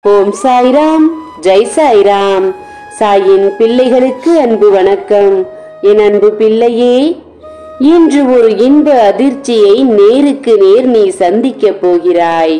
ஓம் சாய்ராம் ஜெய் சாய்ராம் சாயின் பிள்ளைகளுக்கு அன்பு வணக்கம் என் அன்பு பிள்ளையே இன்று ஒரு இன்ப அதிர்ச்சியை நேருக்கு நேர் நீ சந்திக்கப் போகிறாய்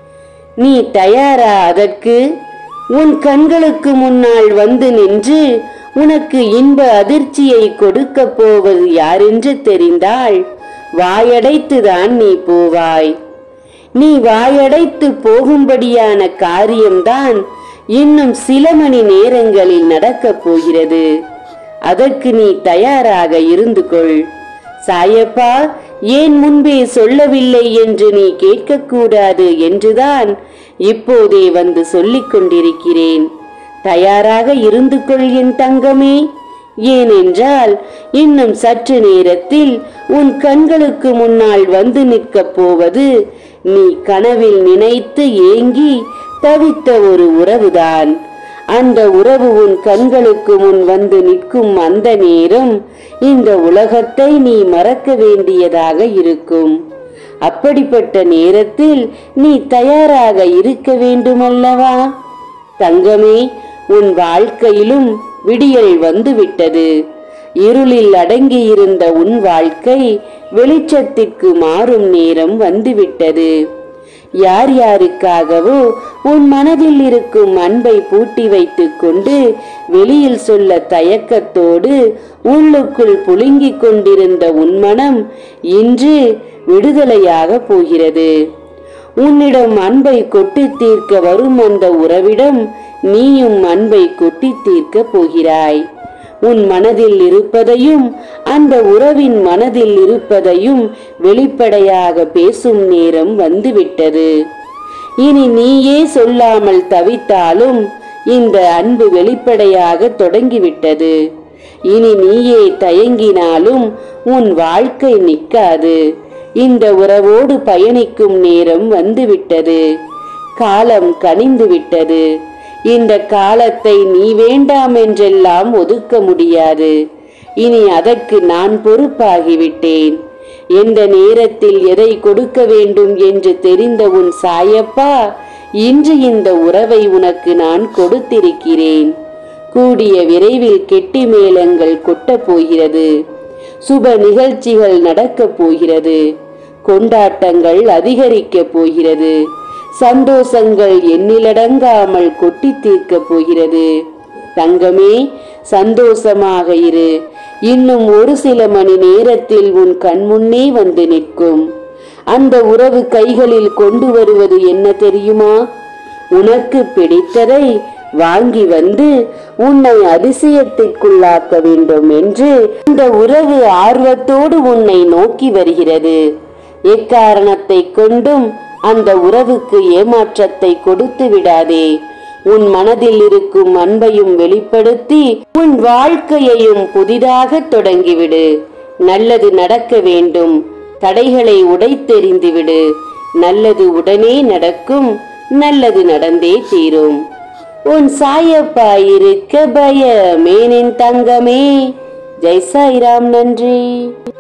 நீ தயாரா அதற்கு உன் கண்களுக்கு முன்னால் வந்து நின்று உனக்கு இன்ப அதிர்ச்சியை கொடுக்கப் போவது யாரென்று தெரிந்தால் வாயடைத்துதான் நீ போவாய் நீ வாயடைத்து போகும்படியான காரியம்தான் இன்னும் சில மணி நேரங்களில் நடக்கப் போகிறது அதற்கு நீ தயாராக இருந்து கொள் சாயப்பா ஏன் முன்பே சொல்லவில்லை என்று நீ கேட்கக்கூடாது என்றுதான் இப்போதே வந்து சொல்லிக் கொண்டிருக்கிறேன் தயாராக இருந்து கொள் என் தங்கமே ஏனென்றால் இன்னும் சற்று நேரத்தில் உன் கண்களுக்கு முன்னால் வந்து நிற்கப் போவது நீ கனவில் நினைத்து ஏங்கி தவித்த ஒரு உறவுதான் அந்த உறவு உன் கண்களுக்கு முன் வந்து நிற்கும் அந்த நேரம் இந்த உலகத்தை நீ மறக்க வேண்டியதாக இருக்கும் அப்படிப்பட்ட நேரத்தில் நீ தயாராக இருக்க வேண்டுமல்லவா தங்கமே உன் வாழ்க்கையிலும் விடியல் வந்துவிட்டது இருளில் அடங்கியிருந்த உன் வாழ்க்கை வெளிச்சத்திற்கு மாறும் நேரம் வந்துவிட்டது யார் யாருக்காகவோ உன் மனதில் இருக்கும் அன்பை பூட்டி வைத்துக் கொண்டு வெளியில் சொல்ல தயக்கத்தோடு உள்ளுக்குள் புழுங்கிக் கொண்டிருந்த உன் மனம் இன்று விடுதலையாக போகிறது உன்னிடம் அன்பை கொட்டி தீர்க்க வரும் அந்த உறவிடம் நீயும் அன்பை கொட்டி தீர்க்க போகிறாய் உன் மனதில் இருப்பதையும் அந்த உறவின் மனதில் இருப்பதையும் வெளிப்படையாக பேசும் நேரம் வந்துவிட்டது இனி நீயே சொல்லாமல் தவித்தாலும் இந்த அன்பு வெளிப்படையாக தொடங்கிவிட்டது இனி நீயே தயங்கினாலும் உன் வாழ்க்கை நிற்காது இந்த உறவோடு பயணிக்கும் நேரம் வந்துவிட்டது காலம் கனிந்து விட்டது இந்த காலத்தை நீ வேண்டாம் என்றெல்லாம் ஒதுக்க முடியாது இனி அதற்கு நான் பொறுப்பாகிவிட்டேன் எந்த நேரத்தில் எதை கொடுக்க வேண்டும் என்று தெரிந்த உன் சாயப்பா இன்று இந்த உறவை உனக்கு நான் கொடுத்திருக்கிறேன் கூடிய விரைவில் கெட்டி மேளங்கள் கொட்டப் போகிறது சுப நிகழ்ச்சிகள் நடக்கப் போகிறது கொண்டாட்டங்கள் அதிகரிக்கப் போகிறது சந்தோஷங்கள் எண்ணிலடங்காமல் கொட்டி தீர்க்கப் போகிறது தங்கமே சந்தோஷமாக இரு இன்னும் ஒரு சில மணி நேரத்தில் உன் கண்முன்னே வந்து நிற்கும் அந்த உறவு கைகளில் கொண்டு வருவது என்ன தெரியுமா உனக்கு பிடித்ததை வாங்கி வந்து உன்னை அதிசயத்திற்குள்ளாக்க வேண்டும் என்று இந்த உறவு ஆர்வத்தோடு உன்னை நோக்கி வருகிறது எக்காரணத்தை கொண்டும் அந்த உறவுக்கு ஏமாற்றத்தை கொடுத்து விடாதே உன் மனதில் இருக்கும் அன்பையும் வெளிப்படுத்தி உன் வாழ்க்கையையும் புதிதாக தொடங்கிவிடு நல்லது நடக்க வேண்டும் தடைகளை உடைத்தெறிந்துவிடு நல்லது உடனே நடக்கும் நல்லது நடந்தே தீரும் உன் சாயப்பா இருக்க பயமேனின் தங்கமே ஜெய் சாய்ராம் நன்றி